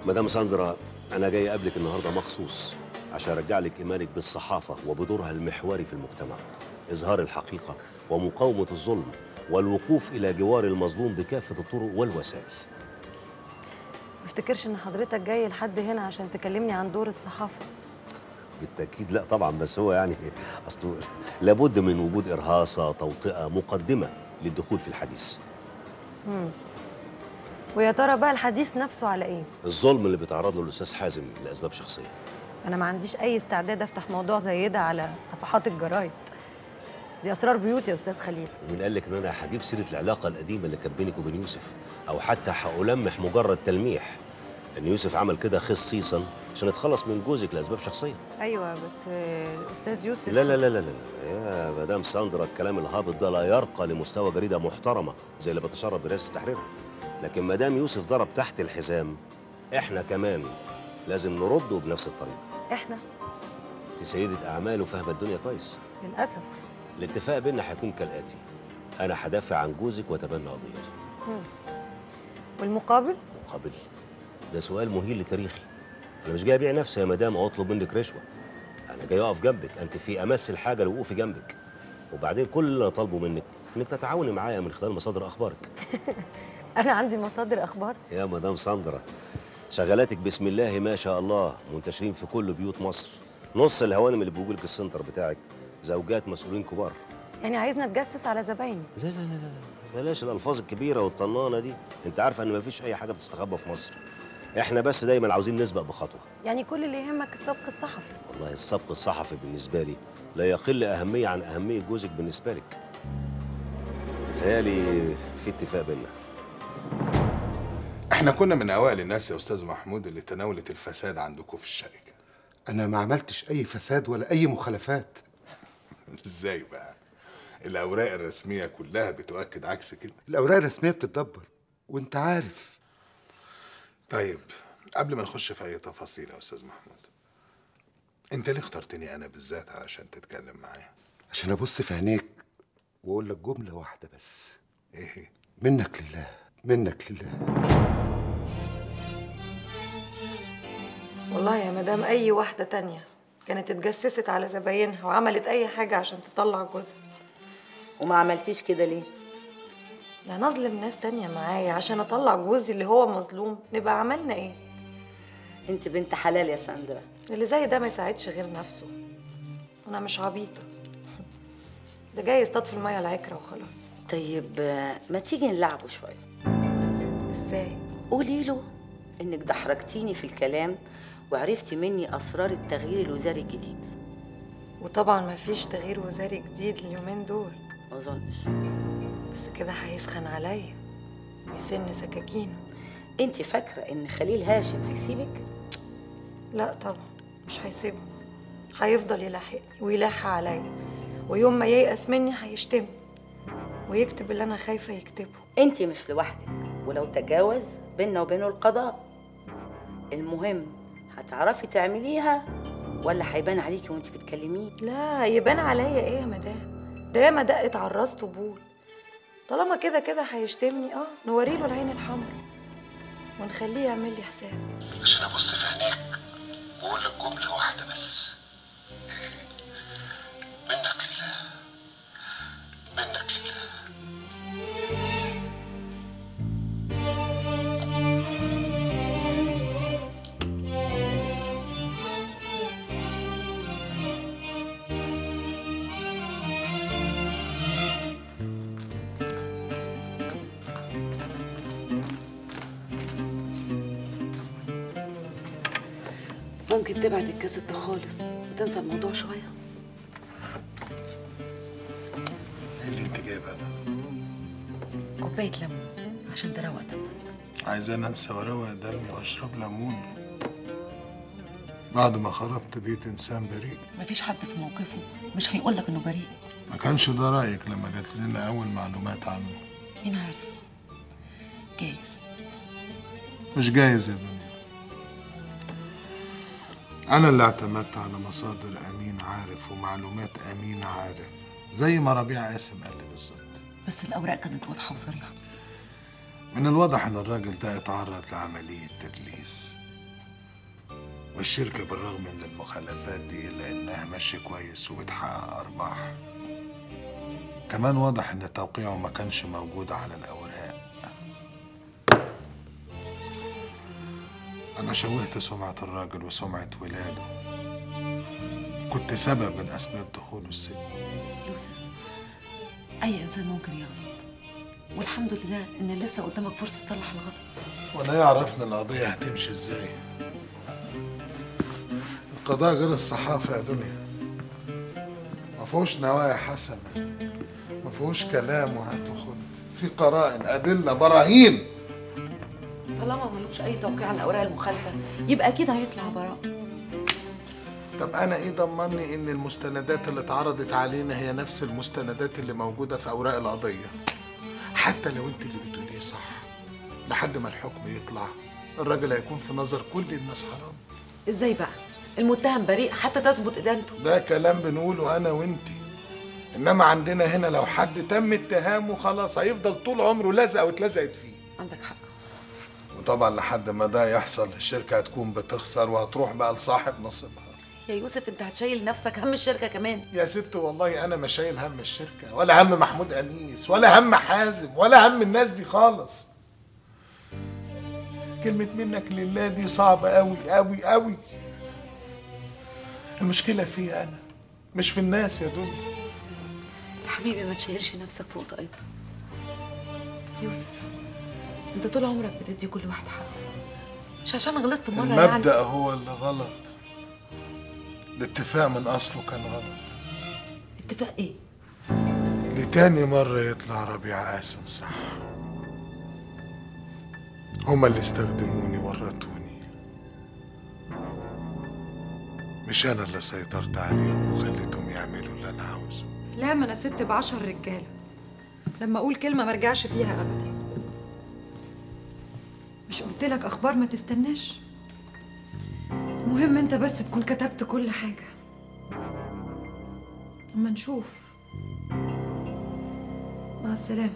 مدام ساندرا انا جاي اقابلك النهارده مخصوص عشان ارجع لك ايمانك بالصحافه وبدورها المحوري في المجتمع اظهار الحقيقه ومقاومه الظلم والوقوف الى جوار المظلوم بكافه الطرق والوسائل ما افتكرش ان حضرتك جاي لحد هنا عشان تكلمني عن دور الصحافه بالتاكيد لا طبعا بس هو يعني اصله لابد من وجود ارهاصه توطئه مقدمه للدخول في الحديث ويا ترى بقى الحديث نفسه على ايه الظلم اللي بيتعرض له الاستاذ حازم لاسباب شخصيه انا ما عنديش اي استعداد افتح موضوع زي ده على صفحات الجرايد دي اسرار بيوت يا استاذ خليل ومين قال لك ان انا هجيب سيره العلاقه القديمه اللي كانت بينك وبين يوسف او حتى هألمح مجرد تلميح ان يوسف عمل كده خصيصا عشان يتخلص من جوزك لاسباب شخصيه ايوه بس آه، استاذ يوسف لا لا لا لا لا يا مدام ساندرا الكلام الهابط ده لا يرقى لمستوى جريده محترمه زي اللي بتشرف برئاسه تحريرها لكن مدام يوسف ضرب تحت الحزام احنا كمان لازم نرده بنفس الطريقه احنا انت سيده اعمال وفاهمه الدنيا كويس للاسف الاتفاق بيننا هيكون كالاتي انا هدافع عن جوزك واتبنى قضيته والمقابل مقابل ده سؤال مهين لتاريخي انا مش جاي ابيع نفسي يا مدام او اطلب منك رشوه انا جاي اقف جنبك انت في امس الحاجه لوقوفي جنبك وبعدين كل اللي انا طالبه منك انك تتعاوني معايا من خلال مصادر اخبارك انا عندي مصادر اخبار يا مدام ساندرا شغلاتك بسم الله ما شاء الله منتشرين في كل بيوت مصر نص الهوانم اللي بيجوا لك السنتر بتاعك زوجات مسؤولين كبار يعني عايزنا نتجسس على زبايني لا لا لا لا لا بلاش الالفاظ الكبيره والطنانه دي انت عارفه ان مفيش اي حاجه بتستخبى في مصر احنا بس دايما عاوزين نسبق بخطوه يعني كل اللي يهمك السبق الصحفي والله السبق الصحفي بالنسبه لي لا يقل اهميه عن اهميه جوزك بالنسبه لك متهيألي في اتفاق بينا احنا كنا من اوائل الناس يا استاذ محمود اللي تناولت الفساد عندكم في الشركه انا ما عملتش اي فساد ولا اي مخالفات ازاي بقى الاوراق الرسميه كلها بتؤكد عكس كده الاوراق الرسميه بتتدبر وانت عارف طيب قبل ما نخش في اي تفاصيل يا استاذ محمود انت ليه اخترتني انا بالذات علشان تتكلم معايا عشان ابص في عينيك واقول لك جمله واحده بس ايه هي؟ منك لله منك لله والله يا مدام اي واحده تانية كانت اتجسست على زباينها وعملت اي حاجه عشان تطلع جوزها وما عملتيش كده ليه؟ يعني اظلم ناس تانية معايا عشان اطلع جوزي اللي هو مظلوم نبقى عملنا ايه انت بنت حلال يا ساندرا اللي زي ده ما يساعدش غير نفسه انا مش عبيطه ده جاي يصطاد في الميه العكره وخلاص طيب آه، ما تيجي نلعبه شويه ازاي قولي له انك دحرجتيني في الكلام وعرفتي مني اسرار التغيير الوزاري الجديد وطبعا ما فيش تغيير وزاري جديد اليومين دول ما اظنش بس كده هيسخن عليا ويسن سكاكينه انت فاكره ان خليل هاشم هيسيبك لا طبعا مش هيسيبني هيفضل يلاحقني ويلاح عليا ويوم ما ييأس مني هيشتمني ويكتب اللي انا خايفه يكتبه انت مش لوحدك ولو تجاوز بيننا وبينه القضاء المهم هتعرفي تعمليها ولا هيبان عليكي وانت بتكلميه لا يبان عليا ايه يا مدام ده ياما دقت على الراس طبول طالما كده كده هيشتمني اه نوريله العين الحمراء ونخليه يعمل لي حساب عشان ابص في عينيك واقول لك جمله واحده بس إيه؟ منك لله منك لله ممكن تبعد الكاسيت ده خالص وتنسى الموضوع شوية ايه اللي انت جايبها ده كوباية ليمون عشان تروق دمك عايزاني انسى واروق دمي واشرب ليمون بعد ما خربت بيت انسان بريء مفيش حد في موقفه مش هيقولك انه بريء ما كانش ده رايك لما جات لنا اول معلومات عنه مين عارف جايز مش جايز يا دنيا أنا اللي اعتمدت على مصادر أمين عارف ومعلومات أمين عارف زي ما ربيع قاسم قال لي بالظبط بس الأوراق كانت واضحة وصريحة من الواضح إن الراجل ده اتعرض لعملية تدليس والشركة بالرغم من المخالفات دي إلا إنها ماشية كويس وبتحقق أرباح كمان واضح إن توقيعه ما كانش موجود على الأوراق أنا شوهت سمعة الراجل وسمعة ولاده كنت سبب من أسباب دخوله السجن يوسف اي انسان ممكن يغلط والحمد لله ان لسه قدامك فرصه تصلح الغلط وأنا يعرفنا القضية هتمشي إزاي القضاء غير الصحافة يا دنيا ما فيهوش نوايا حسنة ما فيهوش كلام وهات وخد في قرائن أدلة براهين طالما ملوش اي توقيع على الاوراق المخالفه يبقى اكيد هيطلع براء طب أنا إيه ضمني إن المستندات اللي اتعرضت علينا هي نفس المستندات اللي موجودة في أوراق القضية حتى لو أنت اللي بتقوليه صح لحد ما الحكم يطلع الراجل هيكون في نظر كل الناس حرام ازاي بقى المتهم بريء حتى تثبت ادانته ده كلام بنقوله انا وانتي انما عندنا هنا لو حد تم اتهامه خلاص هيفضل طول عمره لازقه واتلزقت فيه عندك حق وطبعا لحد ما ده يحصل الشركه هتكون بتخسر وهتروح بقى لصاحب نصيبها يا يوسف انت هتشيل نفسك هم الشركه كمان يا ست والله انا ما شايل هم الشركه ولا هم محمود انيس ولا هم حازم ولا هم الناس دي خالص كلمة منك لله دي صعبة أوي أوي أوي المشكلة فيا أنا مش في الناس يا دنيا يا حبيبي ما تشيلش نفسك فوق طاقتك يوسف انت طول عمرك بتدي كل واحد حقه مش عشان غلطت مره المبدأ يعني هو اللي غلط الاتفاق من أصله كان غلط اتفاق ايه لتاني مرة يطلع ربيع قاسم صح هما اللي استخدموني ورطوني مش أنا اللي سيطرت عليهم وخليتهم يعملوا اللي أنا عاوزه لا ما انا ست بعشر رجاله لما اقول كلمه ما ارجعش فيها ابدا مش قلت لك اخبار ما تستناش المهم انت بس تكون كتبت كل حاجه اما نشوف مع السلامه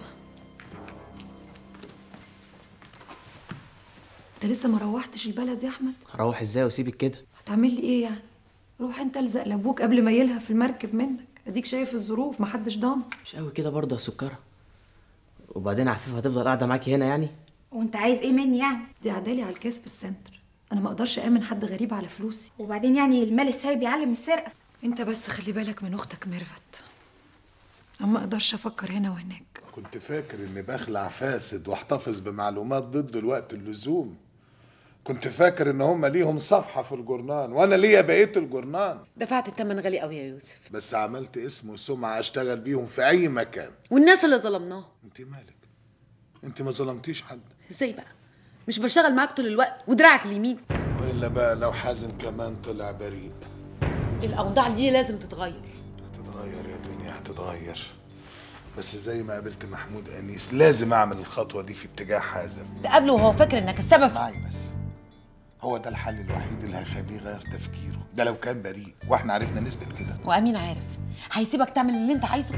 انت لسه ما روحتش البلد يا احمد هروح ازاي واسيبك كده هتعمل لي ايه يعني روح انت الزق لابوك قبل ما يلهى في المركب منك اديك شايف الظروف محدش ضامن مش قوي كده برضه يا سكره وبعدين عفيف هتفضل قاعده معاكي هنا يعني وانت عايز ايه مني يعني دي عدالي على الكاس في السنتر انا ما اقدرش امن حد غريب على فلوسي وبعدين يعني المال السايب يعلم السرقه انت بس خلي بالك من اختك ميرفت انا ما اقدرش افكر هنا وهناك كنت فاكر إني بخلع فاسد واحتفظ بمعلومات ضد الوقت اللزوم كنت فاكر إن هما ليهم صفحة في الجورنان وأنا ليا بقية الجورنان دفعت الثمن غالي قوي يا يوسف بس عملت اسم وسمعة أشتغل بيهم في أي مكان والناس اللي ظلمناهم أنت مالك أنت ما ظلمتيش حد ازاي بقى مش بشتغل معاك طول الوقت ودراعك اليمين وإلا بقى لو حازم كمان طلع بريء الاوضاع دي لازم تتغير هتتغير يا دنيا هتتغير بس زي ما قابلت محمود أنيس لازم أعمل الخطوة دي في اتجاه حازم تقابله وهو فاكر انك السبب اسمعي بس هو ده الحل الوحيد اللي هيخليه يغير تفكيره ده لو كان بريء واحنا عرفنا نثبت كده وامين عارف هيسيبك تعمل اللي انت عايزه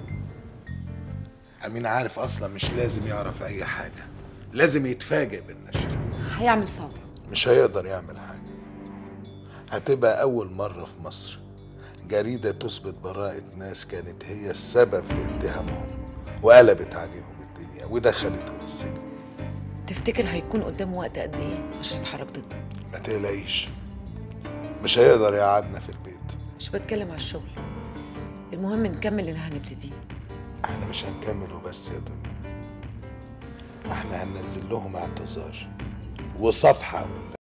أمين عارف أصلا مش لازم يعرف أي حاجة لازم يتفاجئ بالنشر هيعمل ثوره مش هيقدر يعمل حاجة هتبقى أول مرة في مصر جريدة تثبت براءة ناس كانت هي السبب في اتهامهم وقلبت عليهم الدنيا ودخلتهم السجن تفتكر هيكون قدامه وقت قد ايه عشان يتحرك ضدك ما تقلقيش مش هيقدر يقعدنا في البيت مش بتكلم على الشغل المهم نكمل اللي هنبتديه احنا مش هنكمل وبس يا دنيا احنا هننزل لهم اعتذار وصفحة